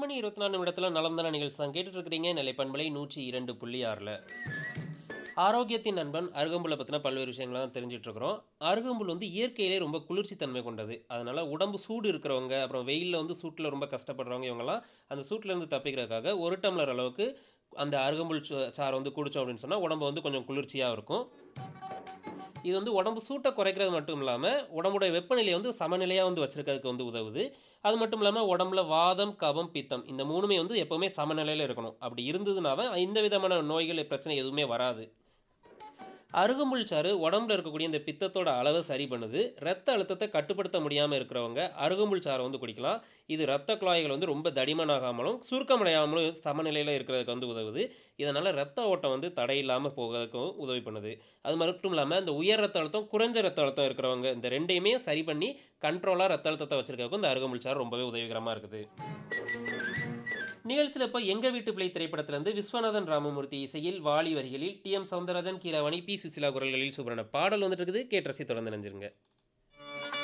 மணி இருபத்தி நாலு நிமிடத்தில் நலம்தான நிகழ்ச்சி தான் கேட்டுட்டு இருக்கிறீங்க நிலை பண்பலை நூற்றி இரண்டு புள்ளி ஆறில் ஆரோக்கியத்தின் நண்பன் அருகம்புல்லை பற்றின பல்வேறு விஷயங்களை தான் தெரிஞ்சுட்டு இருக்கிறோம் அருகம்புல் வந்து இயற்கையிலே ரொம்ப குளிர்ச்சி தன்மை கொண்டது அதனால் உடம்பு சூடு இருக்கிறவங்க அப்புறம் வெயிலில் வந்து சூட்டில் ரொம்ப கஷ்டப்படுறவங்க இவங்கெல்லாம் அந்த சூட்டிலேருந்து தப்பிக்கிறதுக்காக ஒரு டம்ளர் அளவுக்கு அந்த அருகம்புல் சா- சாறு வந்து குடித்தோம் அப்படின்னு சொன்னால் உடம்பு வந்து கொஞ்சம் குளிர்ச்சியாக இருக்கும் இது வந்து உடம்பு சூட்டை குறைக்கிறது மட்டும் இல்லாமல் உடம்புடைய வெப்பநிலையை வந்து சமநிலையாக வந்து வச்சிருக்கிறதுக்கு வந்து உதவுது அது மட்டும் இல்லாமல் உடம்புல வாதம் கபம் பித்தம் இந்த மூணுமே வந்து எப்போவுமே சமநிலையில் இருக்கணும் அப்படி இருந்ததுனா தான் இந்த விதமான நோய்கள் பிரச்சனை எதுவுமே வராது அருகம்புல் சாறு உடம்புல இருக்கக்கூடிய இந்த பித்தத்தோட அளவை சரி பண்ணுது ரத்த அழுத்தத்தை கட்டுப்படுத்த முடியாமல் இருக்கிறவங்க அருகம்புல் சாறை வந்து குடிக்கலாம் இது ரத்த குழாய்கள் வந்து ரொம்ப தடிமனாகாமலும் சுருக்கமடையாமலும் சமநிலையில் இருக்கிறதுக்கு வந்து உதவுது இதனால் ரத்த ஓட்டம் வந்து தடையில்லாமல் போகிறதுக்கும் உதவி பண்ணுது அது மட்டும் இல்லாமல் இந்த உயர் ரத்த அழுத்தம் குறைஞ்ச ரத்த அழுத்தம் இருக்கிறவங்க இந்த ரெண்டையுமே சரி பண்ணி கண்ட்ரோலாக ரத்த அழுத்தத்தை வச்சிருக்கிறதுக்கும் இந்த அருகம்புல் சாறு ரொம்பவே உதவிகரமாக இருக்குது நிகழ்ச்சியில் இப்போ எங்கள் வீட்டு பிள்ளை திரைப்படத்திலிருந்து விஸ்வநாதன் ராமமூர்த்தி இசையில் வாலி வரிகளில் T M Soundararajan Keeravani P Susheela குரல்களில் சூப்பரான பாடல் வந்துட்டு இருக்குது கேட்டு ரசி தொடர்ந்து நினைஞ்சிருங்க